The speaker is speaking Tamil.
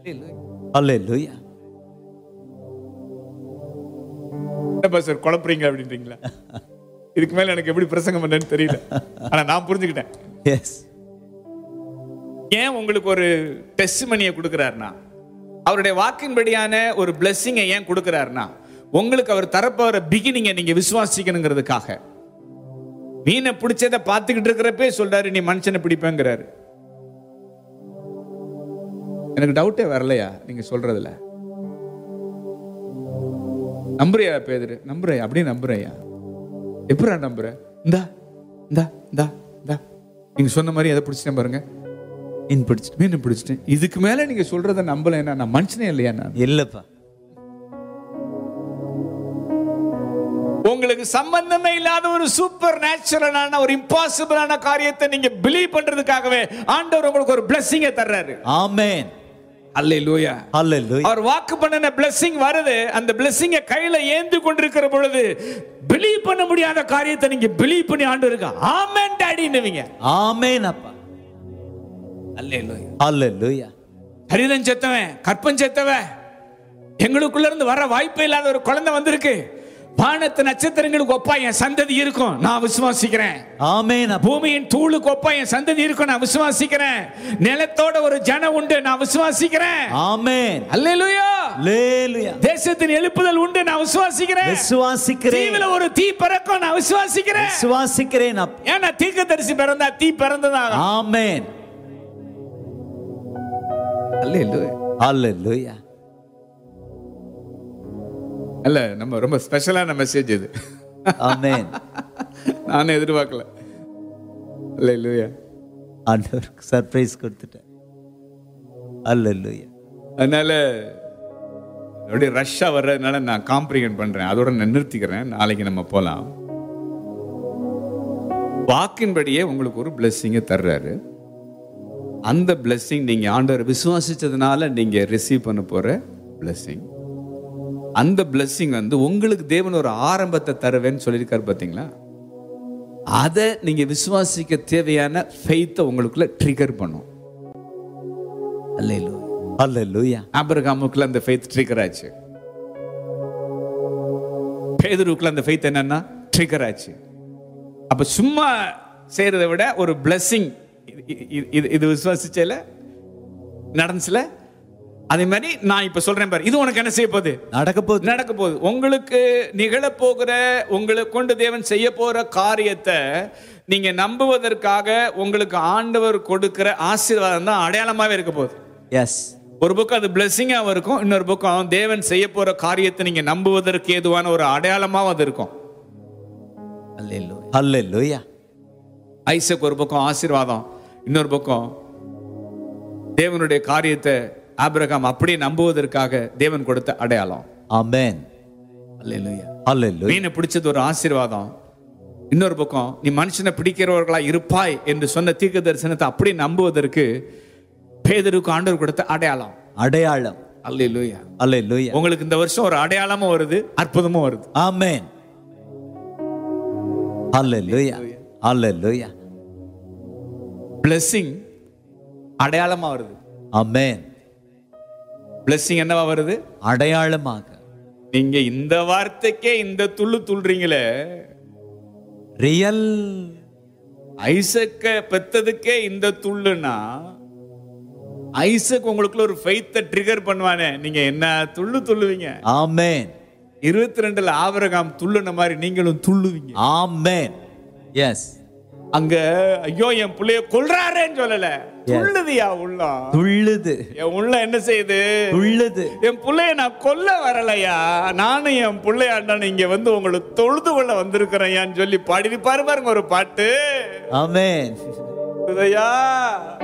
Hallelujah. என்ன சார் குழப்புறீங்க அப்படின்றீங்களா இதுக்கு மேல எனக்கு எப்படி பிரசங்கம் பண்ணேன்னு தெரியல ஆனா நான் புரிஞ்சுக்கிட்டேன் Yes. ஏன் உங்களுக்கு ஒரு டெஸ்ட் மணியை கொடுக்குறாருனா அவருடைய வாக்கின்படியான ஒரு பிளெஸ்ஸிங்கை ஏன் கொடுக்குறாருனா உங்களுக்கு அவர் தரப்போற பிகினிங்கை நீங்க விசுவாசிக்கணுங்கிறதுக்காக மீனை பிடிச்சதை பார்த்துக்கிட்டு இருக்கிறப்பே சொல்றாரு நீ மனுஷனை பிடிப்பேங்கிறாரு எனக்கு டவுட்டே வரலையா நீங்க சொல்றதுல நம்புறியா பேதரு நம்புறையா அப்படியே நம்புறையா எப்படா நம்புற இந்தா இந்தா இந்தா இந்தா நீங்க சொன்ன மாதிரி எதை பிடிச்சிட்டேன் பாருங்க மீன் பிடிச்சிட்டு மீன் பிடிச்சிட்டேன் இதுக்கு மேல நீங்க சொல்றத நம்பலைன்னா நான் மனுஷனே இல்லையா நான் இல்லப்பா உங்களுக்கு சம்பந்தமே இல்லாத ஒரு சூப்பர் நேச்சுரலான ஒரு இம்பாசிபிளான காரியத்தை நீங்க பிலீவ் பண்றதுக்காகவே ஆண்டவர் உங்களுக்கு ஒரு பிளெஸிங்கை தர்றாரு ஆமென் அல்லேலூயா Hallelujah. அவர் வாக்கு பண்ணின பிளெஸிங் வருது அந்த பிளெஸிங்கை கையில ஏந்தி கொண்டிருக்கிற பொழுது பிலீவ் பண்ண முடியாத காரியத்தை நீங்க பிலீவ் பண்ணி ஆண்டு இருக்கா ஆமென் டாடின்னுவீங்க ஆமென் அப்பா அல்லேலூயா Hallelujah. ஹரிதன் செத்தவன் கற்பன் செத்தவன் எங்களுக்குள்ள இருந்து வர வாய்ப்பே இல்லாத ஒரு குழந்தை வந்திருக்கு வானத்து நட்சத்திரங்களுக்கு ஒப்பா என் சந்ததி இருக்கும் நான் விசுவாசிக்கிறேன் ஆமென் அப்பா பூமியின் தூளுக்கு ஒப்பா என் சந்ததி இருக்கும் நான் விசுவாசிக்கிறேன் நிலத்தோட ஒரு ஜனம் உண்டு நான் விசுவாசிக்கிறேன் ஆமென் அல்லேலூயா Hallelujah. தேசத்தின் எழுப்புதல் உண்டு நான் விசுவாசிக்கிறேன் விசுவாசிக்கிறேன் தீவில ஒரு தீ பிறக்கும் நான் விசுவாசிக்கிறேன் விசுவாசிக்கிறேன் அப்பா ஏன்னா தீர்க்கதரிசி பிறந்தா தீ பிறந்ததாக ஆமென் அல்லேலூயா Hallelujah. அல்ல நம்ம ரொம்ப ஸ்பெஷலான மெசேஜ் இது ஆமென் நானே எதிர்பார்க்கல அல்லேலூயா ஆண்டவருக்கு சர்ப்ரைஸ் கொடுத்துட்டேன் Hallelujah. அதனால அப்படியே ரஷ்ஷாக வர்றதுனால நான் காம்ப்ரிஹெண்ட் பண்றேன் அதோட நான் நிறுத்திக்கிறேன் நாளைக்கு நம்ம போலாம் வாக்கின்படியே உங்களுக்கு ஒரு பிளெஸ்ஸிங்கை தர்றாரு அந்த blessing நீங்க ஆண்டவர் விசுவாசிச்சதுனால நீங்க ரிசீவ் பண்ண போற blessing அந்த blessing வந்து உங்களுக்கு தேவன் ஒரு ஆரம்பத்தை தருவேன்னு சொல்லியிருக்காரு பார்த்தீங்களா அதை நீங்க விசுவாசிக்க தேவையான ஃபெய்த்தை உங்களுக்குள்ள ட்ரிகர் பண்ணும் அல்லேலூயா Hallelujah. ஆபிரகாமுக்குள்ள அந்த ஃபெய்த் ட்ரிகர் ஆச்சு பேதுருக்குள்ள அந்த ஃபெய்த் என்னன்னா ட்ரிகர் ஆச்சு அப்ப சும்மா செய்யறதை விட ஒரு பிளெஸ்ஸிங் இது இது விசுவாசிச்சல நடந்துச்சுல அதே மாதிரி நான் இப்ப சொல்றேன் பாரு இது உனக்கு என்ன செய்ய போகுது நடக்க போகுது நடக்க போகுது உங்களுக்கு நிகழப்போகிற உங்களுக்கு கொண்டு தேவன் செய்ய போற காரியத்தை நீங்க நம்புவதற்காக உங்களுக்கு ஆண்டவர் கொடுக்கிற ஆசீர்வாதம் தான் அடையாளமாவே இருக்க போகுது எஸ் ஒரு பக்கம் அது பிளெஸிங்காகவும் இருக்கும் இன்னொரு பக்கம் தேவன் செய்ய போற காரியத்தை நீங்க நம்புவதற்கு ஏதுவான ஒரு அடையாளமாவும் அது இருக்கும் Hallelujah. ஐசக் ஒரு பக்கம் ஆசீர்வாதம் இன்னொரு பக்கம் தேவனுடைய காரியத்தை ஆபிரகாம் அப்படியே நம்புவதற்காக தேவன் கொடுத்த அடையாளம் Amen. அல்லேலூயா Hallelujah. மீனை பிடிச்சது ஒரு ஆசீர்வாதம் இன்னொரு பக்கம் நீ மனுஷனை பிடிக்கிறவர்களா இருப்பாய் என்று சொன்ன தீர்க்க தரிசனத்தை அப்படியே நம்புவதற்கு பேதருக்கு ஆண்டவர் கொடுத்த அடையாளம் அடையாளம் அல்லேலூயா Hallelujah. உங்களுக்கு இந்த வருஷம் ஒரு அடையாளமும் வருது அற்புதமும் வருது Amen. Hallelujah. Hallelujah. பிளெஸ்ஸிங் அடையாளமா வருது Amen. பிளெஸ்ஸிங் என்னவா வருது அடையாளமாக நீங்க இந்த வார்த்தைக்கே இந்த துள்ளு துள்றீங்களே ரியல் ஐசக்க பெத்ததுக்கே இந்த துள்ளுனா ஐசக் உங்களுக்குள்ள ஒரு ஃபெய்த்தை ட்ரிகர் பண்ணுவானே நீங்க என்ன துள்ளு துள்ளுவீங்க ஆமென் இருபத்தி ரெண்டுல ஆபரகாம் துள்ளுன மாதிரி நீங்களும் துள்ளுவீங்க ஆமென் எஸ் அங்க ஐயோ என் புள்ளைய கொல்றாரேன்னு சொல்லல துள்ளுதியா உள்ளம் துள்ளுது என் உள்ள என்ன செய்யுது துள்ளுது என் புள்ளைய நான் கொல்ல வரலையா நானும் என் பிள்ளையாண்டான இங்க வந்து உங்களை தொழுது கொள்ள வந்திருக்கிறேன் சொல்லி பாடி பாரு பாருங்க ஒரு பாட்டு ஆமென் ஐயா